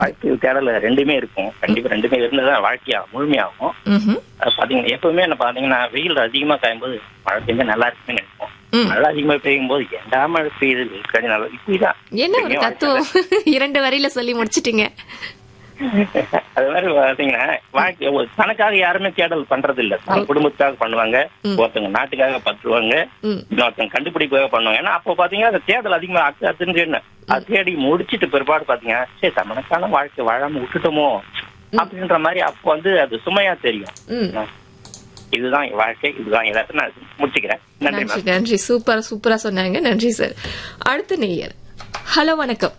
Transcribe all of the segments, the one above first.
வாழ்க்கை தேடல ரெண்டுமே இருக்கும் கண்டிப்பா ரெண்டுமே இருந்ததான் வாழ்க்கையா முழுமையாகும் ம்ஹும். அது பாத்தீங்கன்னா எப்பவுமே என்ன பாத்தீங்கன்னா வெயில் அதிகமா காயும்போது மழை பெஞ்சா நல்லா இருக்குன்னு நினைப்போம் ம். மழை அதிகமா பெய்யும் போது ஏண்டா மழை பெய்யுது கொஞ்சம் நல்லா இப்படிதான் என்ன ஒரு எப்பவுமே தத்துவம் இரண்டு வரியில சொல்லி முடிச்சிட்டீங்க அது மாதிரி பாத்தீங்கன்னா வாழ்க்கை ஒரு தனக்காக யாருமே தேடல் பண்றது இல்ல தன் குடும்பத்துக்காக பண்ணுவாங்க ஒருத்தவங்க நாட்டுக்காக பற்றுவாங்க ம். இன்னொருத்தவங்க கண்டுபிடிக்காக பண்ணுவாங்க ஏன்னா அப்போ பாத்தீங்கன்னா அந்த தேடல் அதிகமா அக்கு அதுன்னு என்ன அது தேடி முடிச்சிட்டு பிற்பாடு பாத்தீங்கன்னா சரி தமனுக்கான வாழ்க்கை வாழாம விட்டுட்டோமோ அப்படின்ற மாதிரி அப்போ வந்து அது சுமையா தெரியும் ம். இதுதான் என் வாழ்க்கை இதுதான் எல்லாத்தையும் நான் முடிச்சுக்கிறேன் நன்றி மேம் நன்றி நன்றி சூப்பர் சூப்பரா சொன்னாங்க நன்றி சார் அடுத்த நேயர் ஹலோ வணக்கம்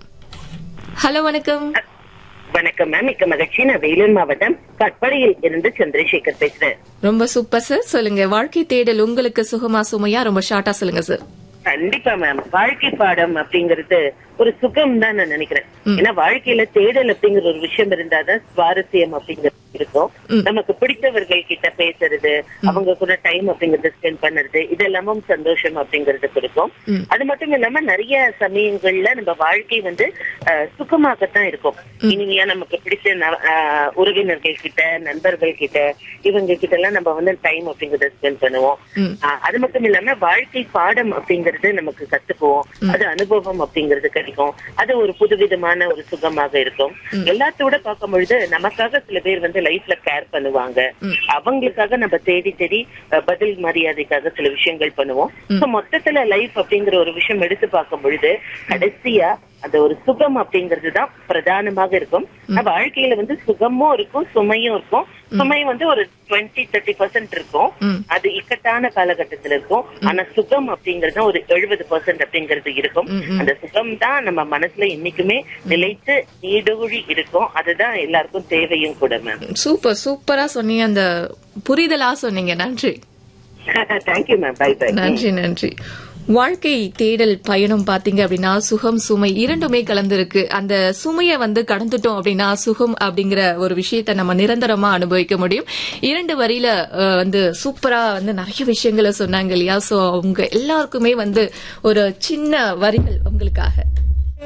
ஹலோ வணக்கம் வணக்கம் மேம் மிக்க மகிழ்ச்சி நான் வேலூர் மாவட்டம் கட்படியில் இருந்து சந்திரசேகர் பேசுறேன் ரொம்ப சூப்பர் சார் சொல்லுங்க வாழ்க்கை தேடல் உங்களுக்கு சுகமா சுமையா ரொம்ப ஷார்ட்டா சொல்லுங்க சார் கண்டிப்பா மேம் வாழ்க்கை பாடம் அப்படிங்கறது ஒரு சுகம் தான் நான் நினைக்கிறேன் ஏன்னா வாழ்க்கையில தேடல் அப்படிங்கிற ஒரு விஷயம் இருந்தாதான் சுவாரஸ்யம் அப்படிங்கிறது இருக்கும் நமக்கு பிடித்தவர்கள் கிட்ட பேசுறது அவங்க கூட டைம் அப்படிங்கறத ஸ்பெண்ட் பண்ணுறது இதெல்லாமும் சந்தோஷம் அப்படிங்கறது கொடுக்கும் அது மட்டும் இல்லாம நிறைய சமயங்கள்ல நம்ம வாழ்க்கை வந்து அஹ், சுகமாகத்தான் இருக்கும் இனிமையா நமக்கு பிடிச்ச ந- அஹ், உறவினர்கள் கிட்ட நண்பர்கள் கிட்ட இவங்க கிட்ட எல்லாம் நம்ம வந்து டைம் அப்படிங்கறத ஸ்பெண்ட் பண்ணுவோம் அஹ், அது மட்டும் இல்லாம வாழ்க்கை பாடம் அப்படிங்கறது நமக்கு கத்துக்குவோம் அது அனுபவம் அப்படிங்கிறது கிடைக்கும் அது ஒரு புதுவிதமான ஒரு சுகமாக இருக்கும் எல்லாத்தோட பார்க்கும் பொழுது நமக்காக சில பேர் வந்து லைஃப்ல கேர் பண்ணுவாங்க அவங்களுக்காக நம்ம தேடி தேடி அஹ், பதில் மரியாதைக்காக சில விஷயங்கள் பண்ணுவோம் So, மொத்தத்துல லைஃப் அப்படிங்கிற ஒரு விஷயம் எடுத்து பார்க்கும் பொழுது கடைசியா அந்த ஒரு சுகம் அப்படிங்கிறது தான் பிரதானமாக இருக்கும் நம்ம வாழ்க்கையில வந்து சுகமும் இருக்கும் சுமையும் இருக்கும் சுமை வந்து ஒரு டுவெண்ட்டி தேர்ட்டி பர்சன்ட் இருக்கும் அது இக்கட்டான காலகட்டத்துல இருக்கும் ஆனா சுகம் அப்படிங்கறது ஒரு எழுபது பர்சன்ட் அப்படிங்கிறது இருக்கும் அந்த சுகம் தான் நம்ம மனசுல என்னைக்குமே நிலைத்து நீடூழி இருக்கும் அதுதான் எல்லாருக்கும் தேவையும் கூட மேம் சூப்பர் சூப்பரா சொன்னீங்க அந்த புரிதலா சொன்னீங்க நன்றி தேங்க்யூ மேம் பை பை நன்றி நன்றி வாழ்க்கை தேடல் பயணம் பாத்தீங்க அப்படின்னா சுகம் சுமை இரண்டுமே கலந்துருக்கு அந்த சுமையை வந்து கடந்துட்டோம் அப்படின்னா சுகம் அப்படிங்கிற ஒரு விஷயத்தை நம்ம நிரந்தரமா அனுபவிக்க முடியும் இரண்டு வரியில அஹ், வந்து சூப்பரா வந்து நிறைய விஷயங்களை சொன்னாங்க இல்லையா சோ அவங்க எல்லாருக்குமே வந்து ஒரு சின்ன வரிகள் உங்களுக்காக